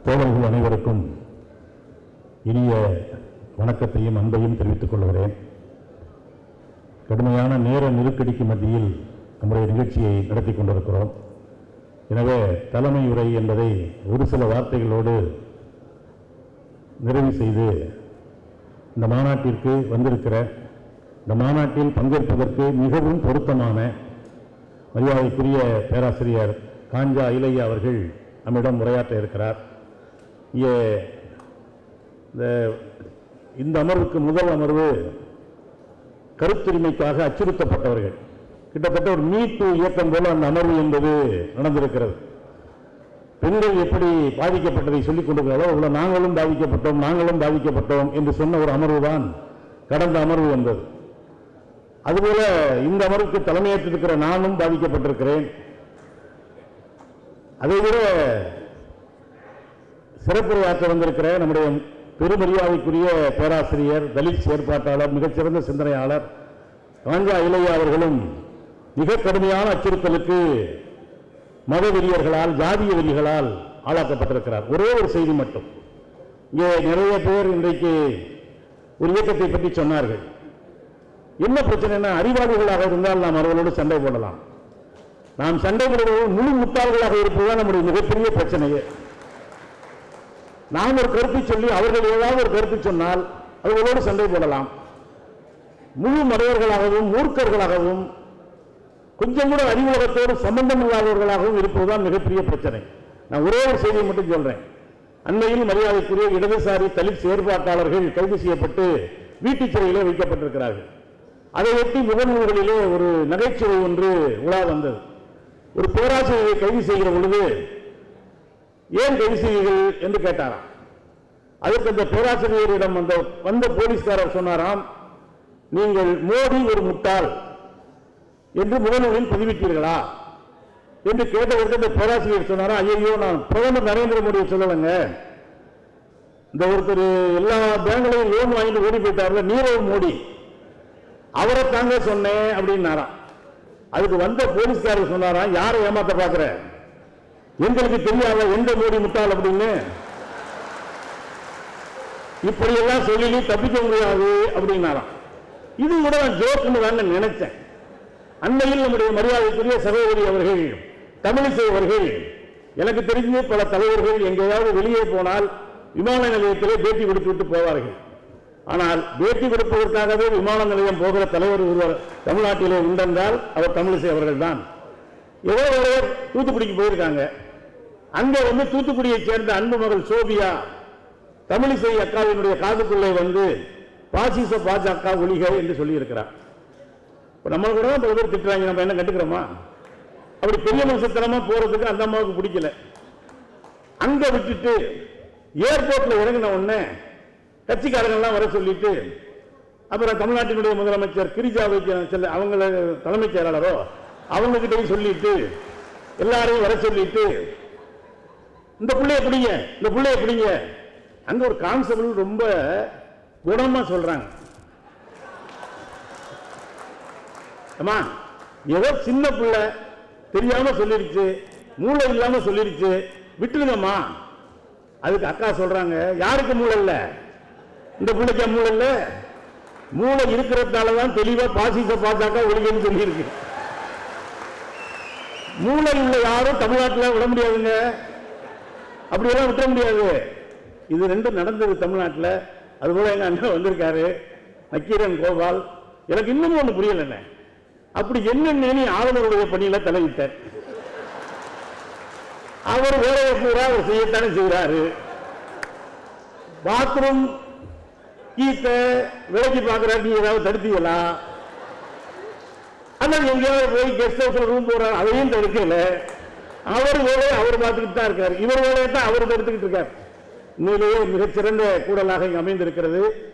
தோழர்கள் அனைவருக்கும் இனிய வணக்கத்தையும் அன்பையும் தெரிவித்துக் கொள்கிறேன் கடுமையான நேர நெருக்கடிக்கு மத்தியில் நம்முடைய நிகழ்ச்சியை நடத்தி கொண்டிருக்கிறோம் எனவே தலைமை உரை என்பதை ஒரு சில வார்த்தைகளோடு நிறைவு செய்து இந்த மாநாட்டிற்கு வந்திருக்கிற இந்த மாநாட்டில் பங்கேற்பதற்கு மிகவும் பொருத்தமான மரியாதைக்குரிய பேராசிரியர் காஞ்சா இலையா அவர்கள் நம்மிடம் உரையாற்ற இருக்கிறார் இங்கே இந்த இந்த அமர்வுக்கு முதல் அமர்வு கருத்துரிமைக்காக அச்சுறுத்தப்பட்டவர்கள் கிட்டத்தட்ட ஒரு மீட்டு இயக்கம் போல அந்த அமர்வு என்பது நடந்திருக்கிறது பெண்கள் எப்படி பாதிக்கப்பட்டதை சொல்லிக் கொண்டிருக்கிறதோ அவ்வளவு நாங்களும் பாதிக்கப்பட்டோம் நாங்களும் பாதிக்கப்பட்டோம் என்று சொன்ன ஒரு அமர்வு தான் கடந்த அமர்வு என்பது அதுபோல இந்த அமர்வுக்கு தலைமையேற்றிருக்கிற நானும் பாதிக்கப்பட்டிருக்கிறேன் அதைவிட சிறப்புரையாற்ற வந்திருக்கிற நம்முடைய பெருமரியாதைக்குரிய பேராசிரியர் தலித் செயற்பாட்டாளர் மிகச்சிறந்த சிந்தனையாளர் காஞ்சா இளையா அவர்களும் மிக கடுமையான அச்சுறுத்தலுக்கு மத வெறியர்களால் ஜாதிய வெறிகளால் ஆளாக்கப்பட்டிருக்கிறார் ஒரே ஒரு செய்தி மட்டும் இங்கே நிறைய பேர் இன்றைக்கு ஒரு இயக்கத்தை பற்றி சொன்னார்கள் என்ன பிரச்சனைனா அறிவாளிகளாக இருந்தால் நாம் அவர்களோடு சண்டை போடலாம் நாம் சண்டை போடுவது முழு முட்டாள்களாக இருப்பதுதான் நம்முடைய மிகப்பெரிய பிரச்சனையே நாம் ஒரு கருத்தை சொல்லி அவர்கள் ஏதாவது ஒரு கருத்து சொன்னால் அவர்களோடு சண்டை போடலாம் முழு மடையர்களாகவும் மூர்க்கர்களாகவும் கொஞ்சம் கூட அறிவுலகத்தோடு சம்பந்தம் இல்லாதவர்களாகவும் இருப்பதுதான் மிகப்பெரிய பிரச்சனை நான் ஒரே ஒரு செய்தியை மட்டும் சொல்றேன் அண்மையில் மரியாதைக்குரிய இடதுசாரி தலித் செயற்பாட்டாளர்கள் கைது செய்யப்பட்டு வீட்டுச் சிறையிலே வைக்கப்பட்டிருக்கிறார்கள் அதை ஒட்டி முகநூல்களிலே ஒரு நகைச்சுவை ஒன்று உலா வந்தது ஒரு பேராசிரியரை கைது செய்கிற பொழுது ஏன் கைது செய்வீர்கள் என்று கேட்டாராம் அதற்கு அந்த பேராசிரியரிடம் அந்த வந்த போலீஸ்காரர் சொன்னாராம் நீங்கள் மோடி ஒரு முட்டாள் என்று முகநூலில் பதிவிட்டீர்களா என்று கேட்டதற்கு அந்த பேராசிரியர் சொன்னாரா ஐயோ நான் பிரதமர் நரேந்திர மோடியை சொல்லலைங்க இந்த ஒருத்தர் எல்லா பேங்க்லையும் லோன் வாங்கிட்டு ஓடி போயிட்டார்ல நீரவ் மோடி அவரை தாங்க சொன்னேன் அப்படின்னாராம் அதுக்கு வந்த போலீஸ்காரர் சொன்னாராம் யாரை ஏமாத்த பார்க்கிற எங்களுக்கு தெரியாத எந்த மோடி முட்டாள் அப்படின்னு இப்படி எல்லாம் சொல்லி நீ தப்பிக்க முடியாது அப்படின்னாராம் இது கூட நான் ஜோக்குன்னு தான் நினைச்சேன் அண்மையில் நம்முடைய மரியாதைக்குரிய சகோதரி அவர்கள் தமிழிசை அவர்கள் எனக்கு தெரிஞ்சு பல தலைவர்கள் எங்கேயாவது வெளியே போனால் விமான நிலையத்திலே பேட்டி கொடுத்து விட்டு போவார்கள் ஆனால் பேட்டி கொடுப்பதற்காகவே விமான நிலையம் போகிற தலைவர் ஒருவர் தமிழ்நாட்டிலே உண்டென்றால் அவர் தமிழிசை அவர்கள் தான் ஏதோ ஒருவர் தூத்துக்குடிக்கு போயிருக்காங்க அங்க வந்து தூத்துக்குடியைச் சேர்ந்த அன்பு மகள் சோபியா தமிழிசை அக்காவினுடைய காதுக்குள்ளே வந்து பாசிச பாஜக ஒளிக என்று சொல்லியிருக்கிறார் இப்ப நம்ம கூட தான் பல பேர் திட்டுறாங்க நம்ம என்ன கண்டுக்கிறோமா அப்படி பெரிய மனுஷத்தனமா போறதுக்கு அந்த அம்மாவுக்கு பிடிக்கல அங்க விட்டுட்டு ஏர்போர்ட்ல இறங்கின உடனே கட்சிக்காரங்க எல்லாம் வர சொல்லிட்டு அப்புறம் தமிழ்நாட்டினுடைய முதலமைச்சர் கிரிஜா வைத்தியன் செல்ல அவங்கள தலைமைச் செயலாளரோ அவங்க கிட்டயும் சொல்லிட்டு எல்லாரையும் வர சொல்லிட்டு இந்த புள்ளைய பிடிங்க இந்த புள்ளைய பிடிங்க அங்க ஒரு கான்ஸ்டபிள் ரொம்ப குணமா சொல்றாங்க அம்மா ஏதோ சின்ன பிள்ளை தெரியாம சொல்லிருச்சு மூளை இல்லாம சொல்லிருச்சு விட்டுருங்கம்மா அதுக்கு அக்கா சொல்றாங்க யாருக்கு மூளை இல்ல இந்த பிள்ளைக்கு மூளை இல்ல மூளை இருக்கிறதுனால தான் தெளிவா பாசிச பாஜக ஒழுங்குன்னு சொல்லியிருக்கு மூளை உள்ள யாரும் தமிழ்நாட்டில் விட முடியாதுங்க அப்படியெல்லாம் விட்ட முடியாது இது ரெண்டும் நடந்தது தமிழ்நாட்டில் அதுபோல எங்க அண்ணன் வந்திருக்காரு நக்கீரன் கோபால் எனக்கு இன்னும் ஒண்ணு புரியல என்ன அப்படி என்னென்னு ஆளுநருடைய பணியில தலையிட்டார் அவர் வேலையை பூரா அவர் செய்யத்தானே செய்கிறாரு பாத்ரூம் கீத்த விலைக்கு பார்க்கிறாரு நீங்க ஏதாவது தடுத்தீங்களா ஆனால் எங்கேயாவது போய் கெஸ்ட் ஹவுஸ்ல ரூம் போறாரு அதையும் தடுக்கல அவர் வேலையை அவர் பார்த்துக்கிட்டு தான் இருக்காரு இவர் வேலையை தான் அவர் தடுத்துக்கிட்டு இருக்கார் உண்மையிலேயே மிகச்சிறந்த கூடலாக இங்கு அமைந்திருக்கிறது